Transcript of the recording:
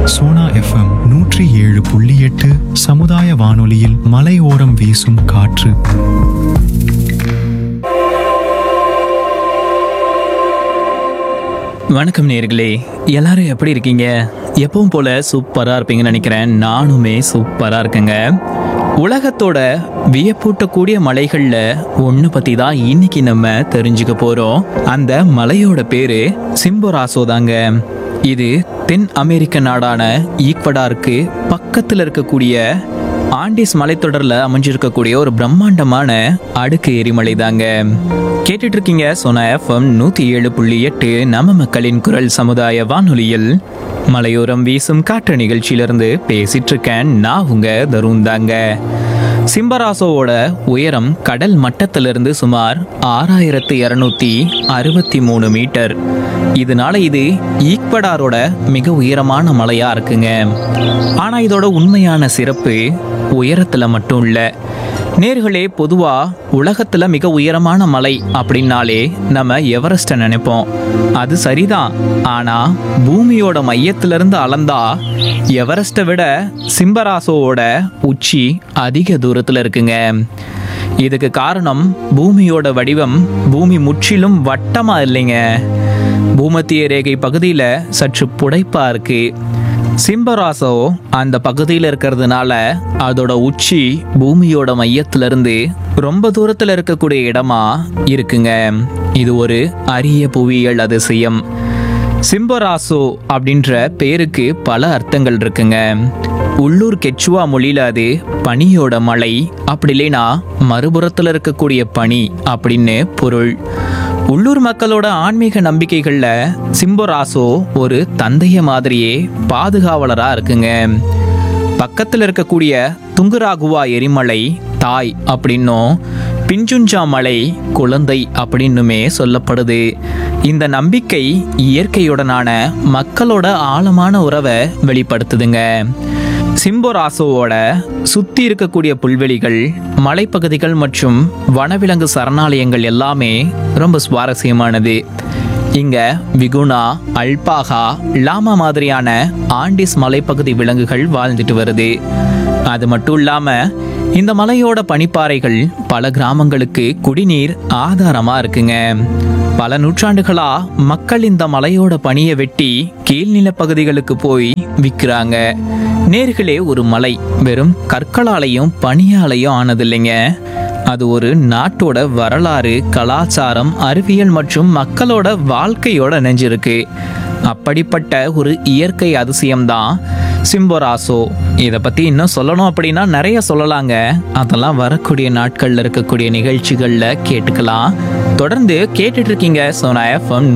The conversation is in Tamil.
சோனா எஃப்எம் நூற்றி ஏழு புள்ளி எட்டு சமுதாய வானொலியில் மலையோரம் வீசும் காற்று வணக்கம் நேர்களே எல்லாரும் எப்படி இருக்கீங்க எப்பவும் போல சூப்பரா இருப்பீங்கன்னு நினைக்கிறேன் நானுமே சூப்பரா இருக்கேங்க உலகத்தோட வியப்பூட்டக்கூடிய மலைகள்ல ஒன்று பத்தி தான் இன்னைக்கு நம்ம தெரிஞ்சுக்க போறோம் அந்த மலையோட பேரு சிம்போராசோ தாங்க இது தென் அமெரிக்க நாடான ஈக்வடாருக்கு பக்கத்துல இருக்கக்கூடிய ஆண்டிஸ் மலைத்தொடர்ல அமைஞ்சிருக்கக்கூடிய ஒரு பிரம்மாண்டமான அடுக்கு எரிமலை தாங்க கேட்டுட்டு இருக்கீங்க சோனா எஃப்எம் நூத்தி ஏழு புள்ளி எட்டு நம்ம மக்களின் குரல் சமுதாய வானொலியில் மலையோரம் வீசும் காற்று நிகழ்ச்சியிலிருந்து பேசிட்டு இருக்கேன் நான் உங்க தருண் தாங்க சிம்பராசோவோட உயரம் கடல் மட்டத்திலிருந்து சுமார் ஆறாயிரத்து இரநூத்தி அறுபத்தி மூணு மீட்டர் இதனால இது ஈக்வடாரோட மிக உயரமான மலையா இருக்குங்க ஆனா இதோட உண்மையான சிறப்பு உயரத்துல மட்டும் இல்ல நேர்களே பொதுவா உலகத்துல மிக உயரமான மலை அப்படின்னாலே நம்ம எவரெஸ்ட நினைப்போம் அது சரிதான் ஆனா பூமியோட மையத்திலிருந்து அளந்தா எவரெஸ்ட்டை விட சிம்பராசோவோட உச்சி அதிக தூரத்துல இருக்குங்க இதுக்கு காரணம் பூமியோட வடிவம் பூமி முற்றிலும் வட்டமா இல்லைங்க பூமத்திய ரேகை பகுதியில சற்று புடைப்பா இருக்கு சிம்பராசோ அந்த பகுதியில் இருக்கிறதுனால அதோட உச்சி பூமியோட மையத்திலிருந்து ரொம்ப தூரத்தில் இருக்கக்கூடிய இடமா இருக்குங்க இது ஒரு அரிய புவியியல் அதிசயம் சிம்பராசோ அப்படின்ற பேருக்கு பல அர்த்தங்கள் இருக்குங்க உள்ளூர் கெச்சுவா மொழியில அது பனியோட மலை அப்படி இல்லைன்னா மறுபுறத்தில் இருக்கக்கூடிய பனி அப்படின்னு பொருள் உள்ளூர் மக்களோட ஆன்மீக நம்பிக்கைகள்ல சிம்பராசோ ஒரு தந்தைய மாதிரியே பாதுகாவலரா இருக்குங்க பக்கத்தில் இருக்கக்கூடிய துங்குராகுவா எரிமலை தாய் அப்படின்னும் பிஞ்சுஞ்சா மலை குழந்தை அப்படின்னுமே சொல்லப்படுது இந்த நம்பிக்கை இயற்கையுடனான மக்களோட ஆழமான உறவை வெளிப்படுத்துதுங்க சிம்போராசோவோட சுத்தி இருக்கக்கூடிய புல்வெளிகள் மலைப்பகுதிகள் மற்றும் வனவிலங்கு சரணாலயங்கள் எல்லாமே ரொம்ப சுவாரஸ்யமானது இங்க விகுணா அல்பாகா லாமா மாதிரியான ஆண்டிஸ் மலைப்பகுதி விலங்குகள் வாழ்ந்துட்டு வருது அது மட்டும் இல்லாம இந்த மலையோட பனிப்பாறைகள் பல கிராமங்களுக்கு குடிநீர் ஆதாரமா இருக்குங்க பல நூற்றாண்டுகளா மக்கள் இந்த மலையோட பனியை வெட்டி கீழ்நில பகுதிகளுக்கு போய் விற்கிறாங்க நேர்களே ஒரு மலை வெறும் கற்களாலையும் பனியாலையும் ஆனதில்லைங்க அது ஒரு நாட்டோட வரலாறு கலாச்சாரம் அறிவியல் மற்றும் மக்களோட வாழ்க்கையோட இணைஞ்சிருக்கு அப்படிப்பட்ட ஒரு இயற்கை அதிசயம்தான் சிம்போராசோ இதை பற்றி இன்னும் சொல்லணும் அப்படின்னா நிறைய சொல்லலாங்க அதெல்லாம் வரக்கூடிய நாட்களில் இருக்கக்கூடிய நிகழ்ச்சிகளில் கேட்டுக்கலாம் தொடர்ந்து கேட்டுட்டு இருக்கீங்க சோனா எஃப்எம்